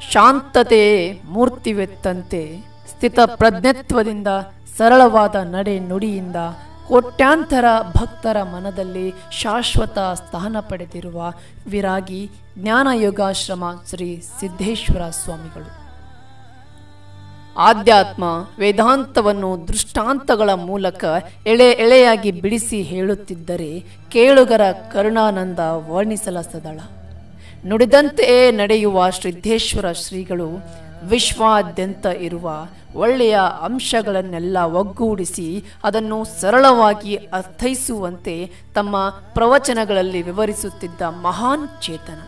ಶಾಂತತೆಯೇ ಮೂರ್ತಿವೆತ್ತಂತೆ ಸ್ಥಿತ ಪ್ರಜ್ಞತ್ವದಿಂದ ಸರಳವಾದ ನಡೆ ನುಡಿಯಿಂದ ಕೋಟ್ಯಾಂತರ ಭಕ್ತರ ಮನದಲ್ಲಿ ಶಾಶ್ವತ ಸ್ಥಾನ ಪಡೆದಿರುವ ವಿರಾಗಿ ಜ್ಞಾನಯೋಗಾಶ್ರಮ ಶ್ರೀ ಸಿದ್ದೇಶ್ವರ ಸ್ವಾಮಿಗಳು ಆಧ್ಯಾತ್ಮ ವೇದಾಂತವನ್ನು ದೃಷ್ಟಾಂತಗಳ ಮೂಲಕ ಎಳೆ ಎಳೆಯಾಗಿ ಬಿಡಿಸಿ ಹೇಳುತ್ತಿದ್ದರೆ ಕೇಳುಗರ ಕರುಣಾನಂದ ವರ್ಣಿಸಲಸದಳ ನುಡಿದಂತೆಯೇ ನಡೆಯುವ ಸಿದ್ದೇಶ್ವರ ಶ್ರೀಗಳು ವಿಶ್ವಾದ್ಯಂತ ಇರುವ ಒಳ್ಳೆಯ ಅಂಶಗಳನ್ನೆಲ್ಲ ಒಗ್ಗೂಡಿಸಿ ಅದನ್ನು ಸರಳವಾಗಿ ಅರ್ಥೈಸುವಂತೆ ತಮ್ಮ ಪ್ರವಚನಗಳಲ್ಲಿ ವಿವರಿಸುತ್ತಿದ್ದ ಮಹಾನ್ ಚೇತನ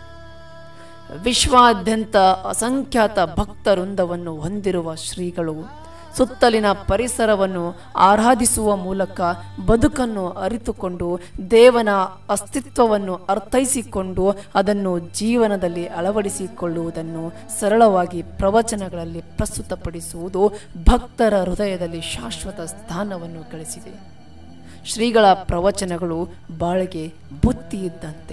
ವಿಶ್ವಾದ್ಯಂತ ಅಸಂಖ್ಯಾತ ಭಕ್ತವೃಂದವನ್ನು ಹೊಂದಿರುವ ಶ್ರೀಗಳು ಸುತ್ತಲಿನ ಪರಿಸರವನ್ನು ಆರಾಧಿಸುವ ಮೂಲಕ ಬದುಕನ್ನು ಅರಿತುಕೊಂಡು ದೇವನ ಅಸ್ತಿತ್ವವನ್ನು ಅರ್ಥೈಸಿಕೊಂಡು ಅದನ್ನು ಜೀವನದಲ್ಲಿ ಅಳವಡಿಸಿಕೊಳ್ಳುವುದನ್ನು ಸರಳವಾಗಿ ಪ್ರವಚನಗಳಲ್ಲಿ ಪ್ರಸ್ತುತಪಡಿಸುವುದು ಭಕ್ತರ ಹೃದಯದಲ್ಲಿ ಶಾಶ್ವತ ಸ್ಥಾನವನ್ನು ಗಳಿಸಿದೆ ಶ್ರೀಗಳ ಪ್ರವಚನಗಳು ಬಾಳಿಗೆ ಬುತ್ತಿ ಇದ್ದಂತೆ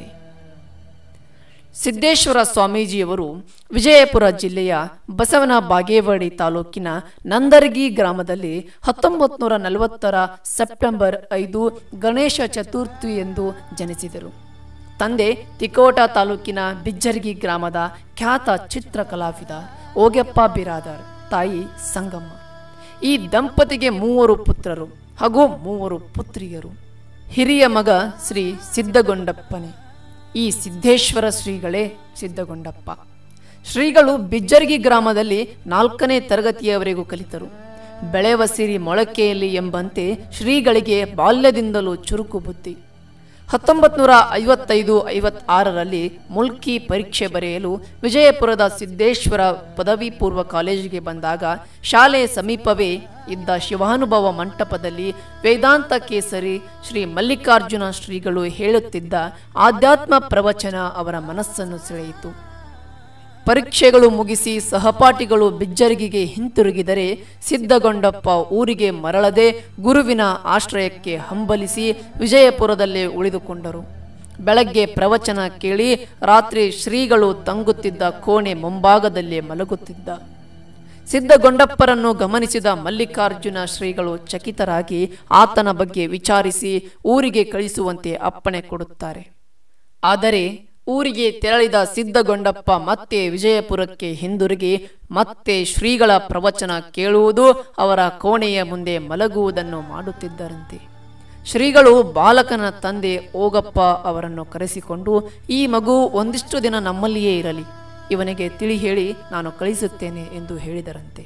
ಸಿದ್ದೇಶ್ವರ ಸ್ವಾಮೀಜಿಯವರು ವಿಜಯಪುರ ಜಿಲ್ಲೆಯ ಬಸವನ ಬಾಗೇವಾಡಿ ತಾಲೂಕಿನ ನಂದರ್ಗಿ ಗ್ರಾಮದಲ್ಲಿ ಹತ್ತೊಂಬತ್ತು ನೂರ ನಲವತ್ತರ ಸೆಪ್ಟೆಂಬರ್ ಐದು ಗಣೇಶ ಚತುರ್ಥಿ ಎಂದು ಜನಿಸಿದರು ತಂದೆ ತಿಕೋಟ ತಾಲೂಕಿನ ಬಿಜ್ಜರ್ಗಿ ಗ್ರಾಮದ ಖ್ಯಾತ ಚಿತ್ರಕಲಾವಿದ ಓಗೆಪ್ಪ ಬಿರಾದರ್ ತಾಯಿ ಸಂಗಮ್ಮ ಈ ದಂಪತಿಗೆ ಮೂವರು ಪುತ್ರರು ಹಾಗೂ ಮೂವರು ಪುತ್ರಿಯರು ಹಿರಿಯ ಮಗ ಶ್ರೀ ಸಿದ್ಧಗೊಂಡಪ್ಪನೇ ಈ ಸಿದ್ದೇಶ್ವರ ಶ್ರೀಗಳೇ ಸಿದ್ಧಗೊಂಡಪ್ಪ ಶ್ರೀಗಳು ಬಿಜ್ಜರ್ಗಿ ಗ್ರಾಮದಲ್ಲಿ ನಾಲ್ಕನೇ ತರಗತಿಯವರೆಗೂ ಕಲಿತರು ಬೆಳೆವಸಿರಿ ಮೊಳಕೆಯಲ್ಲಿ ಎಂಬಂತೆ ಶ್ರೀಗಳಿಗೆ ಬಾಲ್ಯದಿಂದಲೂ ಚುರುಕು ಬುದ್ಧಿ ಹತ್ತೊಂಬತ್ತು ನೂರ ಐವತ್ತೈದು ಐವತ್ತಾರರಲ್ಲಿ ಮುಲ್ಕಿ ಪರೀಕ್ಷೆ ಬರೆಯಲು ವಿಜಯಪುರದ ಸಿದ್ದೇಶ್ವರ ಪದವಿ ಪೂರ್ವ ಕಾಲೇಜಿಗೆ ಬಂದಾಗ ಶಾಲೆಯ ಸಮೀಪವೇ ಇದ್ದ ಶಿವಾನುಭವ ಮಂಟಪದಲ್ಲಿ ವೇದಾಂತ ಕೇಸರಿ ಶ್ರೀ ಮಲ್ಲಿಕಾರ್ಜುನ ಶ್ರೀಗಳು ಹೇಳುತ್ತಿದ್ದ ಆಧ್ಯಾತ್ಮ ಪ್ರವಚನ ಅವರ ಮನಸ್ಸನ್ನು ಸೆಳೆಯಿತು ಪರೀಕ್ಷೆಗಳು ಮುಗಿಸಿ ಸಹಪಾಠಿಗಳು ಬಿಜ್ಜರಿಗಿಗೆ ಹಿಂತಿರುಗಿದರೆ ಸಿದ್ಧಗೊಂಡಪ್ಪ ಊರಿಗೆ ಮರಳದೆ ಗುರುವಿನ ಆಶ್ರಯಕ್ಕೆ ಹಂಬಲಿಸಿ ವಿಜಯಪುರದಲ್ಲೇ ಉಳಿದುಕೊಂಡರು ಬೆಳಗ್ಗೆ ಪ್ರವಚನ ಕೇಳಿ ರಾತ್ರಿ ಶ್ರೀಗಳು ತಂಗುತ್ತಿದ್ದ ಕೋಣೆ ಮುಂಭಾಗದಲ್ಲೇ ಮಲಗುತ್ತಿದ್ದ ಸಿದ್ಧಗೊಂಡಪ್ಪರನ್ನು ಗಮನಿಸಿದ ಮಲ್ಲಿಕಾರ್ಜುನ ಶ್ರೀಗಳು ಚಕಿತರಾಗಿ ಆತನ ಬಗ್ಗೆ ವಿಚಾರಿಸಿ ಊರಿಗೆ ಕಳಿಸುವಂತೆ ಅಪ್ಪಣೆ ಕೊಡುತ್ತಾರೆ ಆದರೆ ಊರಿಗೆ ತೆರಳಿದ ಸಿದ್ಧಗೊಂಡಪ್ಪ ಮತ್ತೆ ವಿಜಯಪುರಕ್ಕೆ ಹಿಂದಿರುಗಿ ಮತ್ತೆ ಶ್ರೀಗಳ ಪ್ರವಚನ ಕೇಳುವುದು ಅವರ ಕೋಣೆಯ ಮುಂದೆ ಮಲಗುವುದನ್ನು ಮಾಡುತ್ತಿದ್ದರಂತೆ ಶ್ರೀಗಳು ಬಾಲಕನ ತಂದೆ ಓಗಪ್ಪ ಅವರನ್ನು ಕರೆಸಿಕೊಂಡು ಈ ಮಗು ಒಂದಿಷ್ಟು ದಿನ ನಮ್ಮಲ್ಲಿಯೇ ಇರಲಿ ಇವನಿಗೆ ತಿಳಿ ಹೇಳಿ ನಾನು ಕಳಿಸುತ್ತೇನೆ ಎಂದು ಹೇಳಿದರಂತೆ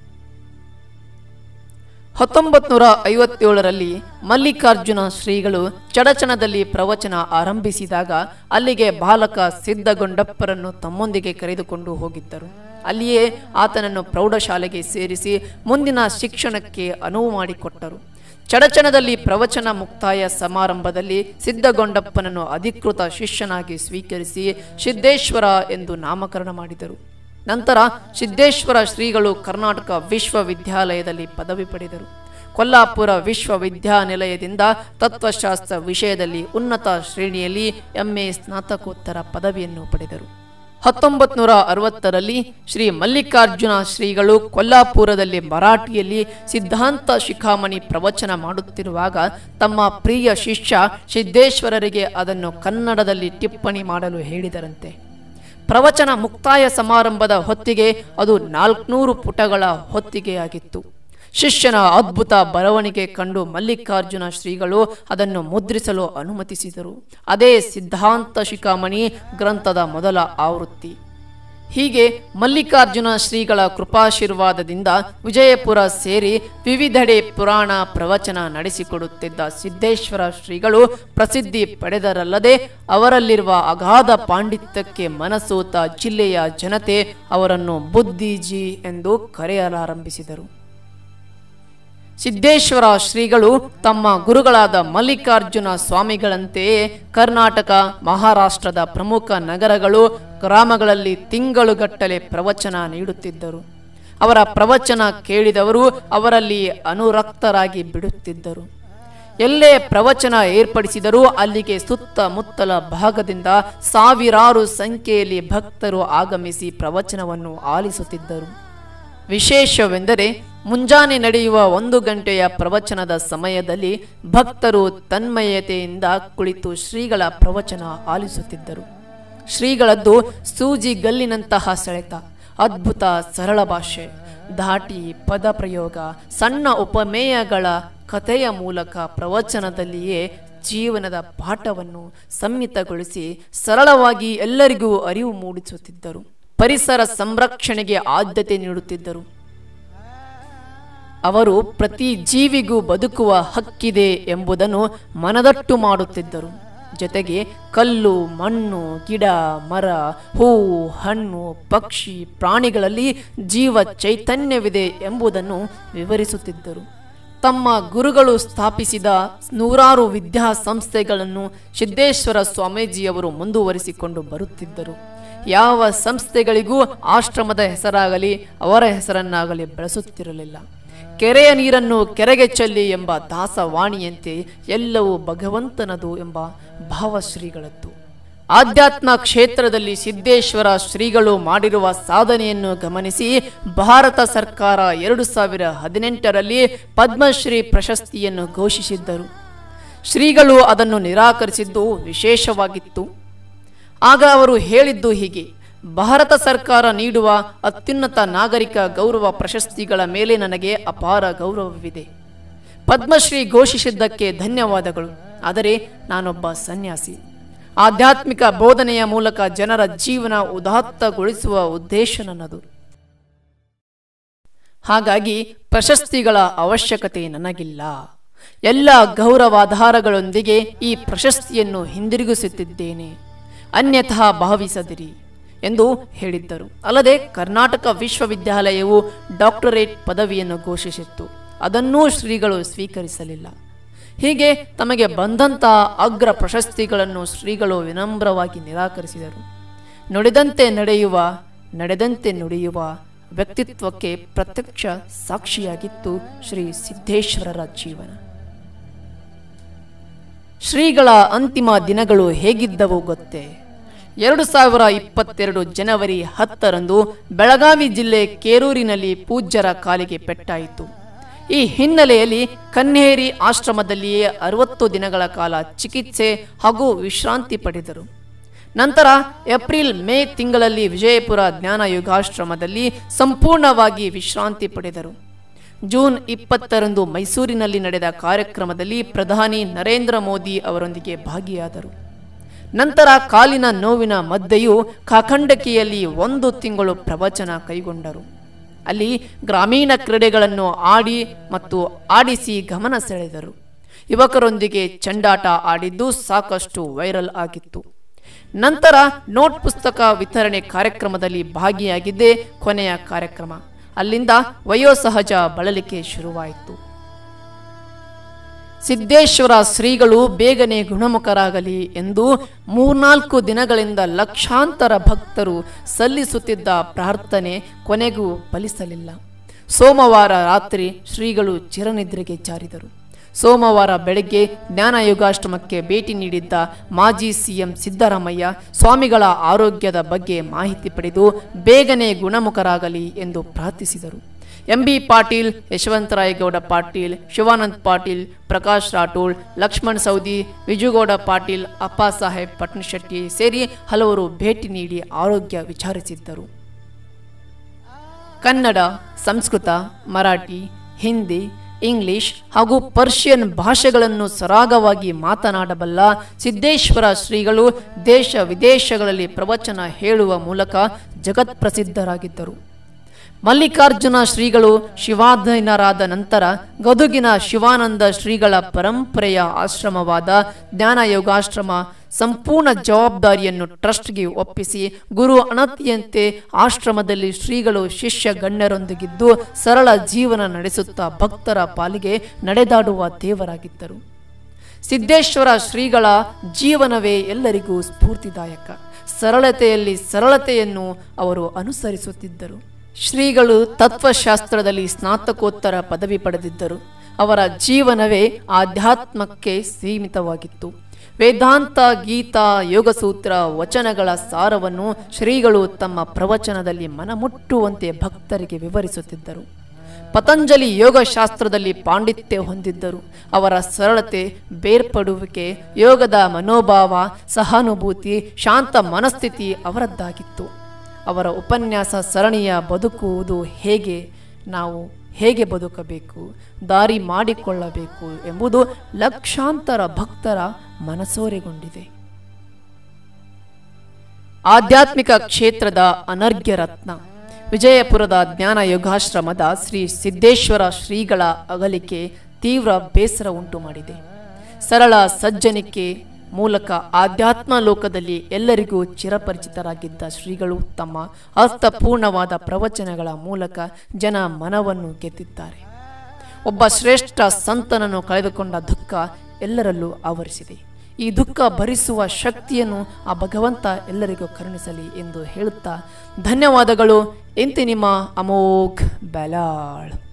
ಹತ್ತೊಂಬತ್ತು ನೂರ ಐವತ್ತೇಳರಲ್ಲಿ ಮಲ್ಲಿಕಾರ್ಜುನ ಶ್ರೀಗಳು ಚಡಚಣದಲ್ಲಿ ಪ್ರವಚನ ಆರಂಭಿಸಿದಾಗ ಅಲ್ಲಿಗೆ ಬಾಲಕ ಸಿದ್ಧಗೊಂಡಪ್ಪರನ್ನು ತಮ್ಮೊಂದಿಗೆ ಕರೆದುಕೊಂಡು ಹೋಗಿದ್ದರು ಅಲ್ಲಿಯೇ ಆತನನ್ನು ಪ್ರೌಢಶಾಲೆಗೆ ಸೇರಿಸಿ ಮುಂದಿನ ಶಿಕ್ಷಣಕ್ಕೆ ಅನುವು ಮಾಡಿಕೊಟ್ಟರು ಚಡಚಣದಲ್ಲಿ ಪ್ರವಚನ ಮುಕ್ತಾಯ ಸಮಾರಂಭದಲ್ಲಿ ಸಿದ್ಧಗೊಂಡಪ್ಪನನ್ನು ಅಧಿಕೃತ ಶಿಷ್ಯನಾಗಿ ಸ್ವೀಕರಿಸಿ ಸಿದ್ದೇಶ್ವರ ಎಂದು ನಾಮಕರಣ ಮಾಡಿದರು ನಂತರ ಸಿದ್ದೇಶ್ವರ ಶ್ರೀಗಳು ಕರ್ನಾಟಕ ವಿಶ್ವವಿದ್ಯಾಲಯದಲ್ಲಿ ಪದವಿ ಪಡೆದರು ಕೊಲ್ಲಾಪುರ ವಿಶ್ವವಿದ್ಯಾನಿಲಯದಿಂದ ತತ್ವಶಾಸ್ತ್ರ ವಿಷಯದಲ್ಲಿ ಉನ್ನತ ಶ್ರೇಣಿಯಲ್ಲಿ ಎಂಎ ಸ್ನಾತಕೋತ್ತರ ಪದವಿಯನ್ನು ಪಡೆದರು ಹತ್ತೊಂಬತ್ತು ನೂರ ಅರವತ್ತರಲ್ಲಿ ಶ್ರೀ ಮಲ್ಲಿಕಾರ್ಜುನ ಶ್ರೀಗಳು ಕೊಲ್ಲಾಪುರದಲ್ಲಿ ಮರಾಠಿಯಲ್ಲಿ ಸಿದ್ಧಾಂತ ಶಿಖಾಮಣಿ ಪ್ರವಚನ ಮಾಡುತ್ತಿರುವಾಗ ತಮ್ಮ ಪ್ರಿಯ ಶಿಷ್ಯ ಸಿದ್ದೇಶ್ವರರಿಗೆ ಅದನ್ನು ಕನ್ನಡದಲ್ಲಿ ಟಿಪ್ಪಣಿ ಮಾಡಲು ಹೇಳಿದರಂತೆ ಪ್ರವಚನ ಮುಕ್ತಾಯ ಸಮಾರಂಭದ ಹೊತ್ತಿಗೆ ಅದು ನಾಲ್ಕುನೂರು ಪುಟಗಳ ಹೊತ್ತಿಗೆಯಾಗಿತ್ತು ಶಿಷ್ಯನ ಅದ್ಭುತ ಬರವಣಿಗೆ ಕಂಡು ಮಲ್ಲಿಕಾರ್ಜುನ ಶ್ರೀಗಳು ಅದನ್ನು ಮುದ್ರಿಸಲು ಅನುಮತಿಸಿದರು ಅದೇ ಸಿದ್ಧಾಂತ ಶಿಖಾಮಣಿ ಗ್ರಂಥದ ಮೊದಲ ಆವೃತ್ತಿ ಹೀಗೆ ಮಲ್ಲಿಕಾರ್ಜುನ ಶ್ರೀಗಳ ಕೃಪಾಶೀರ್ವಾದದಿಂದ ವಿಜಯಪುರ ಸೇರಿ ವಿವಿಧೆಡೆ ಪುರಾಣ ಪ್ರವಚನ ನಡೆಸಿಕೊಡುತ್ತಿದ್ದ ಸಿದ್ದೇಶ್ವರ ಶ್ರೀಗಳು ಪ್ರಸಿದ್ಧಿ ಪಡೆದರಲ್ಲದೆ ಅವರಲ್ಲಿರುವ ಅಗಾಧ ಪಾಂಡಿತ್ಯಕ್ಕೆ ಮನಸೋತ ಜಿಲ್ಲೆಯ ಜನತೆ ಅವರನ್ನು ಬುದ್ಧಿಜಿ ಎಂದು ಕರೆಯಲಾರಂಭಿಸಿದರು ಸಿದ್ದೇಶ್ವರ ಶ್ರೀಗಳು ತಮ್ಮ ಗುರುಗಳಾದ ಮಲ್ಲಿಕಾರ್ಜುನ ಸ್ವಾಮಿಗಳಂತೆಯೇ ಕರ್ನಾಟಕ ಮಹಾರಾಷ್ಟ್ರದ ಪ್ರಮುಖ ನಗರಗಳು ಗ್ರಾಮಗಳಲ್ಲಿ ತಿಂಗಳುಗಟ್ಟಲೆ ಪ್ರವಚನ ನೀಡುತ್ತಿದ್ದರು ಅವರ ಪ್ರವಚನ ಕೇಳಿದವರು ಅವರಲ್ಲಿ ಅನುರಕ್ತರಾಗಿ ಬಿಡುತ್ತಿದ್ದರು ಎಲ್ಲೇ ಪ್ರವಚನ ಏರ್ಪಡಿಸಿದರೂ ಅಲ್ಲಿಗೆ ಸುತ್ತಮುತ್ತಲ ಭಾಗದಿಂದ ಸಾವಿರಾರು ಸಂಖ್ಯೆಯಲ್ಲಿ ಭಕ್ತರು ಆಗಮಿಸಿ ಪ್ರವಚನವನ್ನು ಆಲಿಸುತ್ತಿದ್ದರು ವಿಶೇಷವೆಂದರೆ ಮುಂಜಾನೆ ನಡೆಯುವ ಒಂದು ಗಂಟೆಯ ಪ್ರವಚನದ ಸಮಯದಲ್ಲಿ ಭಕ್ತರು ತನ್ಮಯತೆಯಿಂದ ಕುಳಿತು ಶ್ರೀಗಳ ಪ್ರವಚನ ಆಲಿಸುತ್ತಿದ್ದರು ಶ್ರೀಗಳದ್ದು ಸೂಜಿ ಗಲ್ಲಿನಂತಹ ಸೆಳೆತ ಅದ್ಭುತ ಸರಳ ಭಾಷೆ ಧಾಟಿ ಪದಪ್ರಯೋಗ ಸಣ್ಣ ಉಪಮೇಯಗಳ ಕಥೆಯ ಮೂಲಕ ಪ್ರವಚನದಲ್ಲಿಯೇ ಜೀವನದ ಪಾಠವನ್ನು ಸಂಮಿತಗೊಳಿಸಿ ಸರಳವಾಗಿ ಎಲ್ಲರಿಗೂ ಅರಿವು ಮೂಡಿಸುತ್ತಿದ್ದರು ಪರಿಸರ ಸಂರಕ್ಷಣೆಗೆ ಆದ್ಯತೆ ನೀಡುತ್ತಿದ್ದರು ಅವರು ಪ್ರತಿ ಜೀವಿಗೂ ಬದುಕುವ ಹಕ್ಕಿದೆ ಎಂಬುದನ್ನು ಮನದಟ್ಟು ಮಾಡುತ್ತಿದ್ದರು ಜೊತೆಗೆ ಕಲ್ಲು ಮಣ್ಣು ಗಿಡ ಮರ ಹೂವು ಹಣ್ಣು ಪಕ್ಷಿ ಪ್ರಾಣಿಗಳಲ್ಲಿ ಜೀವ ಚೈತನ್ಯವಿದೆ ಎಂಬುದನ್ನು ವಿವರಿಸುತ್ತಿದ್ದರು ತಮ್ಮ ಗುರುಗಳು ಸ್ಥಾಪಿಸಿದ ನೂರಾರು ವಿದ್ಯಾಸಂಸ್ಥೆಗಳನ್ನು ಸಿದ್ದೇಶ್ವರ ಸ್ವಾಮೀಜಿಯವರು ಮುಂದುವರಿಸಿಕೊಂಡು ಬರುತ್ತಿದ್ದರು ಯಾವ ಸಂಸ್ಥೆಗಳಿಗೂ ಆಶ್ರಮದ ಹೆಸರಾಗಲಿ ಅವರ ಹೆಸರನ್ನಾಗಲಿ ಬಳಸುತ್ತಿರಲಿಲ್ಲ ಕೆರೆಯ ನೀರನ್ನು ಕೆರೆಗೆ ಚೆಲ್ಲಿ ಎಂಬ ದಾಸವಾಣಿಯಂತೆ ಎಲ್ಲವೂ ಭಗವಂತನದು ಎಂಬ ಭಾವಶ್ರೀಗಳದ್ದು ಆಧ್ಯಾತ್ಮ ಕ್ಷೇತ್ರದಲ್ಲಿ ಸಿದ್ದೇಶ್ವರ ಶ್ರೀಗಳು ಮಾಡಿರುವ ಸಾಧನೆಯನ್ನು ಗಮನಿಸಿ ಭಾರತ ಸರ್ಕಾರ ಎರಡು ಸಾವಿರ ಹದಿನೆಂಟರಲ್ಲಿ ಪದ್ಮಶ್ರೀ ಪ್ರಶಸ್ತಿಯನ್ನು ಘೋಷಿಸಿದ್ದರು ಶ್ರೀಗಳು ಅದನ್ನು ನಿರಾಕರಿಸಿದ್ದು ವಿಶೇಷವಾಗಿತ್ತು ಆಗ ಅವರು ಹೇಳಿದ್ದು ಹೀಗೆ ಭಾರತ ಸರ್ಕಾರ ನೀಡುವ ಅತ್ಯುನ್ನತ ನಾಗರಿಕ ಗೌರವ ಪ್ರಶಸ್ತಿಗಳ ಮೇಲೆ ನನಗೆ ಅಪಾರ ಗೌರವವಿದೆ ಪದ್ಮಶ್ರೀ ಘೋಷಿಸಿದ್ದಕ್ಕೆ ಧನ್ಯವಾದಗಳು ಆದರೆ ನಾನೊಬ್ಬ ಸನ್ಯಾಸಿ ಆಧ್ಯಾತ್ಮಿಕ ಬೋಧನೆಯ ಮೂಲಕ ಜನರ ಜೀವನ ಉದಾತ್ತಗೊಳಿಸುವ ಉದ್ದೇಶ ನನ್ನದು ಹಾಗಾಗಿ ಪ್ರಶಸ್ತಿಗಳ ಅವಶ್ಯಕತೆ ನನಗಿಲ್ಲ ಎಲ್ಲ ಗೌರವಾಧಾರಗಳೊಂದಿಗೆ ಈ ಪ್ರಶಸ್ತಿಯನ್ನು ಹಿಂದಿರುಗಿಸುತ್ತಿದ್ದೇನೆ ಅನ್ಯಥಾ ಭಾವಿಸದಿರಿ ಎಂದು ಹೇಳಿದ್ದರು ಅಲ್ಲದೆ ಕರ್ನಾಟಕ ವಿಶ್ವವಿದ್ಯಾಲಯವು ಡಾಕ್ಟರೇಟ್ ಪದವಿಯನ್ನು ಘೋಷಿಸಿತ್ತು ಅದನ್ನೂ ಶ್ರೀಗಳು ಸ್ವೀಕರಿಸಲಿಲ್ಲ ಹೀಗೆ ತಮಗೆ ಬಂದಂಥ ಅಗ್ರ ಪ್ರಶಸ್ತಿಗಳನ್ನು ಶ್ರೀಗಳು ವಿನಮ್ರವಾಗಿ ನಿರಾಕರಿಸಿದರು ನುಡಿದಂತೆ ನಡೆಯುವ ನಡೆದಂತೆ ನುಡಿಯುವ ವ್ಯಕ್ತಿತ್ವಕ್ಕೆ ಪ್ರತ್ಯಕ್ಷ ಸಾಕ್ಷಿಯಾಗಿತ್ತು ಶ್ರೀ ಸಿದ್ದೇಶ್ವರರ ಜೀವನ ಶ್ರೀಗಳ ಅಂತಿಮ ದಿನಗಳು ಹೇಗಿದ್ದವು ಗೊತ್ತೇ ಎರಡು ಸಾವಿರ ಇಪ್ಪತ್ತೆರಡು ಜನವರಿ ಹತ್ತರಂದು ಬೆಳಗಾವಿ ಜಿಲ್ಲೆ ಕೇರೂರಿನಲ್ಲಿ ಪೂಜ್ಯರ ಕಾಲಿಗೆ ಪೆಟ್ಟಾಯಿತು ಈ ಹಿನ್ನೆಲೆಯಲ್ಲಿ ಕನ್ನೇರಿ ಆಶ್ರಮದಲ್ಲಿಯೇ ಅರವತ್ತು ದಿನಗಳ ಕಾಲ ಚಿಕಿತ್ಸೆ ಹಾಗೂ ವಿಶ್ರಾಂತಿ ಪಡೆದರು ನಂತರ ಏಪ್ರಿಲ್ ಮೇ ತಿಂಗಳಲ್ಲಿ ವಿಜಯಪುರ ಜ್ಞಾನ ಯುಗಾಶ್ರಮದಲ್ಲಿ ಸಂಪೂರ್ಣವಾಗಿ ವಿಶ್ರಾಂತಿ ಪಡೆದರು ಜೂನ್ ಇಪ್ಪತ್ತರಂದು ಮೈಸೂರಿನಲ್ಲಿ ನಡೆದ ಕಾರ್ಯಕ್ರಮದಲ್ಲಿ ಪ್ರಧಾನಿ ನರೇಂದ್ರ ಮೋದಿ ಅವರೊಂದಿಗೆ ಭಾಗಿಯಾದರು ನಂತರ ಕಾಲಿನ ನೋವಿನ ಮಧ್ಯೆಯೂ ಕಾಖಂಡಕಿಯಲ್ಲಿ ಒಂದು ತಿಂಗಳು ಪ್ರವಚನ ಕೈಗೊಂಡರು ಅಲ್ಲಿ ಗ್ರಾಮೀಣ ಕ್ರೀಡೆಗಳನ್ನು ಆಡಿ ಮತ್ತು ಆಡಿಸಿ ಗಮನ ಸೆಳೆದರು ಯುವಕರೊಂದಿಗೆ ಚಂಡಾಟ ಆಡಿದ್ದು ಸಾಕಷ್ಟು ವೈರಲ್ ಆಗಿತ್ತು ನಂತರ ನೋಟ್ ಪುಸ್ತಕ ವಿತರಣೆ ಕಾರ್ಯಕ್ರಮದಲ್ಲಿ ಭಾಗಿಯಾಗಿದ್ದೇ ಕೊನೆಯ ಕಾರ್ಯಕ್ರಮ ಅಲ್ಲಿಂದ ವಯೋಸಹಜ ಬಳಲಿಕೆ ಶುರುವಾಯಿತು ಸಿದ್ದೇಶ್ವರ ಶ್ರೀಗಳು ಬೇಗನೆ ಗುಣಮುಖರಾಗಲಿ ಎಂದು ಮೂರ್ನಾಲ್ಕು ದಿನಗಳಿಂದ ಲಕ್ಷಾಂತರ ಭಕ್ತರು ಸಲ್ಲಿಸುತ್ತಿದ್ದ ಪ್ರಾರ್ಥನೆ ಕೊನೆಗೂ ಫಲಿಸಲಿಲ್ಲ ಸೋಮವಾರ ರಾತ್ರಿ ಶ್ರೀಗಳು ಚಿರನಿದ್ರೆಗೆ ಜಾರಿದರು ಸೋಮವಾರ ಬೆಳಗ್ಗೆ ಜ್ಞಾನಯುಗಾಶ್ರಮಕ್ಕೆ ಭೇಟಿ ನೀಡಿದ್ದ ಮಾಜಿ ಸಿಎಂ ಸಿದ್ದರಾಮಯ್ಯ ಸ್ವಾಮಿಗಳ ಆರೋಗ್ಯದ ಬಗ್ಗೆ ಮಾಹಿತಿ ಪಡೆದು ಬೇಗನೆ ಗುಣಮುಖರಾಗಲಿ ಎಂದು ಪ್ರಾರ್ಥಿಸಿದರು ಎಂಬಿ ಪಾಟೀಲ್ ಯಶವಂತರಾಯಗೌಡ ಪಾಟೀಲ್ ಶಿವಾನಂದ್ ಪಾಟೀಲ್ ಪ್ರಕಾಶ್ ರಾಠೋಡ್ ಲಕ್ಷ್ಮಣ್ ಸೌದಿ ವಿಜುಗೌಡ ಪಾಟೀಲ್ ಅಪ್ಪಾಸಾಹೇಬ್ ಪಟ್ನಶೆಟ್ಟಿ ಸೇರಿ ಹಲವರು ಭೇಟಿ ನೀಡಿ ಆರೋಗ್ಯ ವಿಚಾರಿಸಿದ್ದರು ಕನ್ನಡ ಸಂಸ್ಕೃತ ಮರಾಠಿ ಹಿಂದಿ ಇಂಗ್ಲಿಷ್ ಹಾಗೂ ಪರ್ಷಿಯನ್ ಭಾಷೆಗಳನ್ನು ಸರಾಗವಾಗಿ ಮಾತನಾಡಬಲ್ಲ ಸಿದ್ದೇಶ್ವರ ಶ್ರೀಗಳು ದೇಶ ವಿದೇಶಗಳಲ್ಲಿ ಪ್ರವಚನ ಹೇಳುವ ಮೂಲಕ ಜಗತ್ಪ್ರಸಿದ್ಧರಾಗಿದ್ದರು ಮಲ್ಲಿಕಾರ್ಜುನ ಶ್ರೀಗಳು ಶಿವಾಧೀನರಾದ ನಂತರ ಗದುಗಿನ ಶಿವಾನಂದ ಶ್ರೀಗಳ ಪರಂಪರೆಯ ಆಶ್ರಮವಾದ ಜ್ಞಾನ ಯೋಗಾಶ್ರಮ ಸಂಪೂರ್ಣ ಜವಾಬ್ದಾರಿಯನ್ನು ಟ್ರಸ್ಟ್ಗೆ ಒಪ್ಪಿಸಿ ಗುರು ಅಣತಿಯಂತೆ ಆಶ್ರಮದಲ್ಲಿ ಶ್ರೀಗಳು ಶಿಷ್ಯ ಗಣ್ಯರೊಂದಿಗಿದ್ದು ಸರಳ ಜೀವನ ನಡೆಸುತ್ತಾ ಭಕ್ತರ ಪಾಲಿಗೆ ನಡೆದಾಡುವ ದೇವರಾಗಿದ್ದರು ಸಿದ್ದೇಶ್ವರ ಶ್ರೀಗಳ ಜೀವನವೇ ಎಲ್ಲರಿಗೂ ಸ್ಫೂರ್ತಿದಾಯಕ ಸರಳತೆಯಲ್ಲಿ ಸರಳತೆಯನ್ನು ಅವರು ಅನುಸರಿಸುತ್ತಿದ್ದರು ಶ್ರೀಗಳು ತತ್ವಶಾಸ್ತ್ರದಲ್ಲಿ ಸ್ನಾತಕೋತ್ತರ ಪದವಿ ಪಡೆದಿದ್ದರು ಅವರ ಜೀವನವೇ ಆಧ್ಯಾತ್ಮಕ್ಕೆ ಸೀಮಿತವಾಗಿತ್ತು ವೇದಾಂತ ಗೀತಾ ಯೋಗಸೂತ್ರ ವಚನಗಳ ಸಾರವನ್ನು ಶ್ರೀಗಳು ತಮ್ಮ ಪ್ರವಚನದಲ್ಲಿ ಮನಮುಟ್ಟುವಂತೆ ಭಕ್ತರಿಗೆ ವಿವರಿಸುತ್ತಿದ್ದರು ಪತಂಜಲಿ ಯೋಗಶಾಸ್ತ್ರದಲ್ಲಿ ಪಾಂಡಿತ್ಯ ಹೊಂದಿದ್ದರು ಅವರ ಸರಳತೆ ಬೇರ್ಪಡುವಿಕೆ ಯೋಗದ ಮನೋಭಾವ ಸಹಾನುಭೂತಿ ಶಾಂತ ಮನಸ್ಥಿತಿ ಅವರದ್ದಾಗಿತ್ತು ಅವರ ಉಪನ್ಯಾಸ ಸರಣಿಯ ಬದುಕುವುದು ಹೇಗೆ ನಾವು ಹೇಗೆ ಬದುಕಬೇಕು ದಾರಿ ಮಾಡಿಕೊಳ್ಳಬೇಕು ಎಂಬುದು ಲಕ್ಷಾಂತರ ಭಕ್ತರ ಮನಸೋರೆಗೊಂಡಿದೆ ಆಧ್ಯಾತ್ಮಿಕ ಕ್ಷೇತ್ರದ ಅನರ್ಘ್ಯ ರತ್ನ ವಿಜಯಪುರದ ಜ್ಞಾನ ಯೋಗಾಶ್ರಮದ ಶ್ರೀ ಸಿದ್ದೇಶ್ವರ ಶ್ರೀಗಳ ಅಗಲಿಕೆ ತೀವ್ರ ಬೇಸರ ಉಂಟು ಮಾಡಿದೆ ಸರಳ ಸಜ್ಜನಿಕೆ ಮೂಲಕ ಆಧ್ಯಾತ್ಮ ಲೋಕದಲ್ಲಿ ಎಲ್ಲರಿಗೂ ಚಿರಪರಿಚಿತರಾಗಿದ್ದ ಶ್ರೀಗಳು ತಮ್ಮ ಅರ್ಥಪೂರ್ಣವಾದ ಪ್ರವಚನಗಳ ಮೂಲಕ ಜನ ಮನವನ್ನು ಗೆದ್ದಿದ್ದಾರೆ ಒಬ್ಬ ಶ್ರೇಷ್ಠ ಸಂತನನ್ನು ಕಳೆದುಕೊಂಡ ದುಃಖ ಎಲ್ಲರಲ್ಲೂ ಆವರಿಸಿದೆ ಈ ದುಃಖ ಭರಿಸುವ ಶಕ್ತಿಯನ್ನು ಆ ಭಗವಂತ ಎಲ್ಲರಿಗೂ ಕರುಣಿಸಲಿ ಎಂದು ಹೇಳುತ್ತಾ ಧನ್ಯವಾದಗಳು ಇಂತಿ ನಿಮ್ಮ ಅಮೋಘ್ ಬೆಲಾಳ್